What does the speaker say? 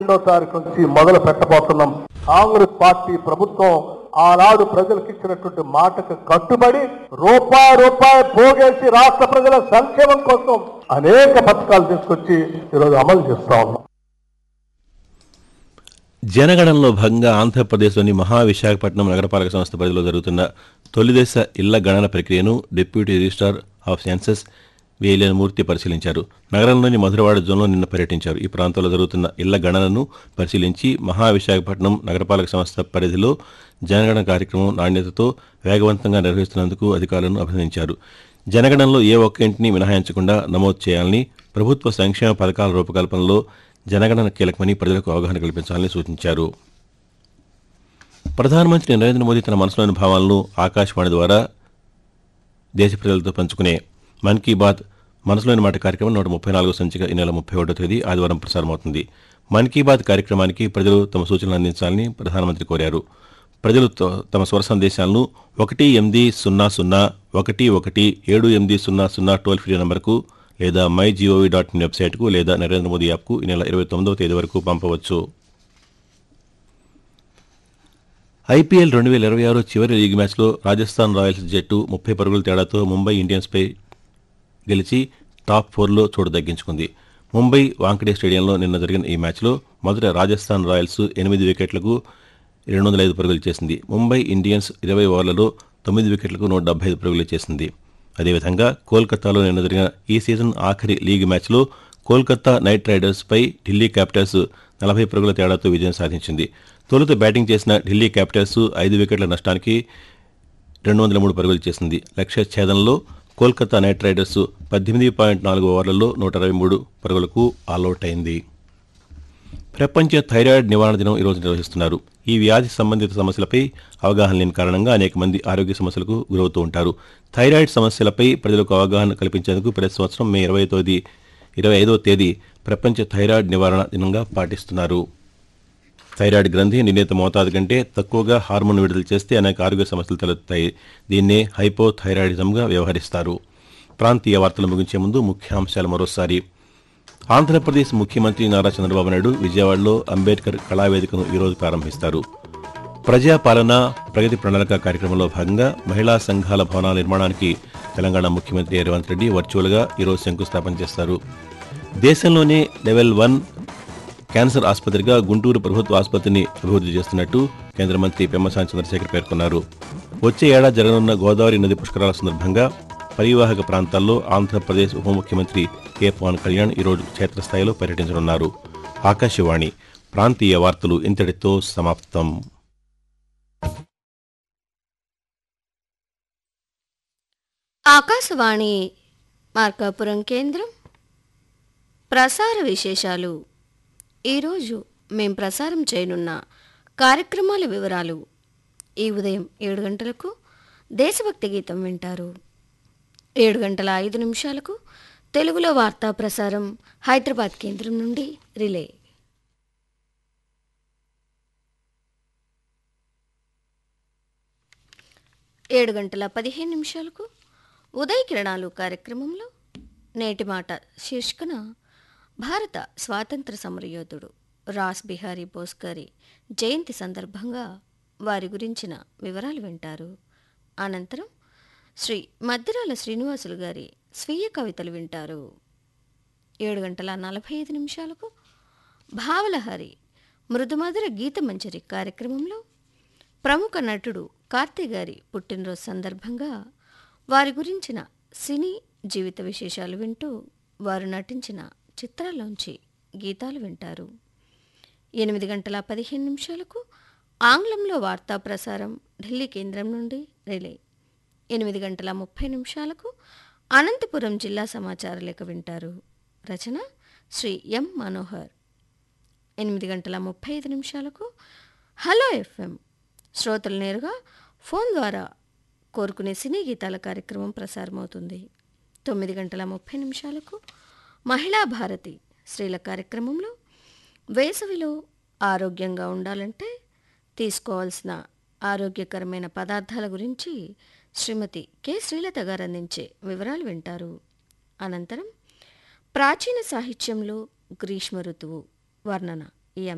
రెండో తారీఖు నుంచి మొదలు పెట్టబోతున్నాం కాంగ్రెస్ పార్టీ ప్రభుత్వం ఆనాడు ప్రజలకు ఇచ్చినటువంటి మాటకు కట్టుబడి రూపాయి రూపాయి పోగేసి రాష్ట్ర ప్రజల సంక్షేమం కోసం అనేక పథకాలు తీసుకొచ్చి ఈరోజు అమలు చేస్తా ఉన్నాం జనగణనలో భాగంగా ఆంధ్రప్రదేశ్లోని మహావిశాఖపట్నం నగరపాలక సంస్థ పరిధిలో జరుగుతున్న తొలిదశ ఇళ్ల గణన ప్రక్రియను deputy registrar of census Veleni Murthy పరిశీలించారు నగరంలోని మధురవాడ జోన్లో నిన్న పర్యటించారు ఈ ప్రాంతంలో జరుగుతున్న ఇళ్ల గణనను పరిశీలించి మహావిశాఖపట్నం నగరపాలక సంస్థ పరిధిలో జనగణన కార్యక్రమం నాణ్యతతో వేగవంతంగా నిర్వహిస్తున్నందుకు అధికారులను అభినందించారు జనగణనలో ఏ ఒక్క ఇంటిని మినహాయించకుండా నమోదు చేయాలని ప్రభుత్వ సంక్షేమ పథకాల రూపకల్పనలో జనగణన కీలకమని ప్రజలకు అవగాహన కల్పించాలని సూచించారు ప్రధానమంత్రి నరేంద్ర మోదీ తన మనసులోని భావాలను ఆకాశవాణి ద్వారా దేశ ప్రజలతో పంచుకునే మన్ కీ బాత్ మనసులోని మాట కార్యక్రమం నూట ముప్పై నాలుగో సంచిక ఈ నెల ముప్పై ఒకటో తేదీ ఆదివారం ప్రసారమవుతుంది మన్ కీ బాత్ కార్యక్రమానికి ప్రజలు తమ సూచనలు అందించాలని ప్రధానమంత్రి కోరారు ప్రజలు త- తమ స్వర సందేశాలను ఒకటి ఎనిమిది సున్నా సున్నా ఒకటి ఒకటి ఏడు ఎనిమిది సున్నా సున్నా టోల్ ఫ్రీ నంబర్కు లేదా మై జీఓవీ డాట్ ఇన్ వెబ్సైట్కు లేదా నరేంద్ర మోదీ యాప్కు ఈ నెల ఇరవై తొమ్మిదవ తేదీ వరకు పంపవచ్చు ఐపీఎల్ రెండు వేల ఇరవై ఆరు చివరి లీగ్ మ్యాచ్లో రాజస్థాన్ రాయల్స్ జట్టు ముప్పై పరుగుల తేడాతో ముంబై ఇండియన్స్పై గెలిచి టాప్ ఫోర్లో చోటు దక్కించుకుంది ముంబై వాంకడే స్టేడియంలో నిన్న జరిగిన ఈ మ్యాచ్లో మొదట రాజస్థాన్ రాయల్స్ ఎనిమిది వికెట్లకు రెండు వందల ఐదు పరుగులు చేసింది ముంబై ఇండియన్స్ ఇరవై ఓవర్లలో తొమ్మిది వికెట్లకు నూట డెబ్బై ఐదు పరుగులు చేసింది అదేవిధంగా కోల్కతాలో నిన్న జరిగిన ఈ సీజన్ ఆఖరి లీగ్ మ్యాచ్లో కోల్కతా నైట్ రైడర్స్పై ఢిల్లీ క్యాపిటల్స్ నలభై పరుగుల తేడాతో విజయం సాధించింది తొలుత బ్యాటింగ్ చేసిన ఢిల్లీ క్యాపిటల్స్ ఐదు వికెట్ల నష్టానికి రెండు వందల మూడు పరుగులు చేసింది లక్ష్య ఛేదనలో కోల్కతా నైట్ రైడర్స్ పద్దెనిమిది పాయింట్ నాలుగు ఓవర్లలో నూట అరవై మూడు పరుగులకు ఆల్అవుట్ అయింది ప్రపంచ థైరాయిడ్ నివారణ దినం ఈరోజు నిర్వహిస్తున్నారు ఈ వ్యాధి సంబంధిత సమస్యలపై అవగాహన లేని కారణంగా అనేక మంది ఆరోగ్య సమస్యలకు గురవుతూ ఉంటారు థైరాయిడ్ సమస్యలపై ప్రజలకు అవగాహన కల్పించేందుకు ప్రతి సంవత్సరం మే ఇరవై తేదీ ఇరవై ఐదవ తేదీ ప్రపంచ థైరాయిడ్ నివారణ దినంగా పాటిస్తున్నారు థైరాయిడ్ గ్రంథి నిర్ణీత మోతాదు కంటే తక్కువగా హార్మోన్ విడుదల చేస్తే అనేక ఆరోగ్య సమస్యలు తలెత్తాయి దీన్నే హైపోథైరాయిడిజంగా వ్యవహరిస్తారు ప్రాంతీయ వార్తలు ముగించే ముందు ముఖ్యాంశాలు మరోసారి ఆంధ్రప్రదేశ్ ముఖ్యమంత్రి నారా చంద్రబాబు నాయుడు విజయవాడలో అంబేద్కర్ కళావేదికను ఈరోజు ప్రారంభిస్తారు ప్రజాపాలన ప్రగతి ప్రణాళిక కార్యక్రమంలో భాగంగా మహిళా సంఘాల భవనాల నిర్మాణానికి తెలంగాణ ముఖ్యమంత్రి రేవంత్ రెడ్డి వర్చువల్గా ఈరోజు శంకుస్థాపన చేస్తారు దేశంలోనే లెవెల్ వన్ క్యాన్సర్ ఆసుపత్రిగా గుంటూరు ప్రభుత్వ ఆసుపత్రిని అభివృద్ధి చేస్తున్నట్టు కేంద్ర మంత్రి పెమ్మసాని చంద్రశేఖర్ పేర్కొన్నారు వచ్చే ఏడాది జరగనున్న గోదావరి నది పుష్కరాల సందర్భంగా పరివాహక ప్రాంతాల్లో ఆంధ్రప్రదేశ్ ఉప ముఖ్యమంత్రి కె పవన్ కళ్యాణ్ ఈరోజు క్షేత్రస్థాయిలో పర్యటించనున్నారు ఆకాశవాణి ప్రాంతీయ వార్తలు ఇంతటితో సమాప్తం ఆకాశవాణి మార్కాపురం కేంద్రం ప్రసార విశేషాలు ఈరోజు మేం ప్రసారం చేయనున్న కార్యక్రమాల వివరాలు ఈ ఉదయం ఏడు గంటలకు దేశభక్తి గీతం వింటారు ఏడు గంటల ఐదు నిమిషాలకు తెలుగులో వార్తా ప్రసారం హైదరాబాద్ కేంద్రం నుండి రిలే ఏడు గంటల పదిహేను నిమిషాలకు ఉదయ కిరణాలు కార్యక్రమంలో నేటి మాట శీర్షికన భారత స్వాతంత్ర సమరయోధుడు రాస్ బిహారీ బోస్ గారి జయంతి సందర్భంగా వారి గురించిన వివరాలు వింటారు అనంతరం శ్రీ మద్దిరాల శ్రీనివాసులు గారి స్వీయ కవితలు వింటారు ఏడు గంటల నలభై ఐదు నిమిషాలకు భావలహరి మృదుమధుర గీతమంజరి కార్యక్రమంలో ప్రముఖ నటుడు కార్తీ గారి పుట్టినరోజు సందర్భంగా వారి గురించిన సినీ జీవిత విశేషాలు వింటూ వారు నటించిన చిత్రాల్లోంచి గీతాలు వింటారు ఎనిమిది గంటల పదిహేను నిమిషాలకు ఆంగ్లంలో వార్తా ప్రసారం ఢిల్లీ కేంద్రం నుండి రిలే ఎనిమిది గంటల ముప్పై నిమిషాలకు అనంతపురం జిల్లా సమాచార లేఖ వింటారు రచన శ్రీ ఎం మనోహర్ ఎనిమిది గంటల ముప్పై ఐదు నిమిషాలకు హలో ఎఫ్ఎం శ్రోతలు నేరుగా ఫోన్ ద్వారా కోరుకునే సినీ గీతాల కార్యక్రమం ప్రసారమవుతుంది తొమ్మిది గంటల ముప్పై నిమిషాలకు మహిళా భారతి స్త్రీల కార్యక్రమంలో వేసవిలో ఆరోగ్యంగా ఉండాలంటే తీసుకోవాల్సిన ఆరోగ్యకరమైన పదార్థాల గురించి శ్రీమతి కె శ్రీలత గారు అందించే వివరాలు వింటారు అనంతరం ప్రాచీన సాహిత్యంలో గ్రీష్మ ఋతువు వర్ణన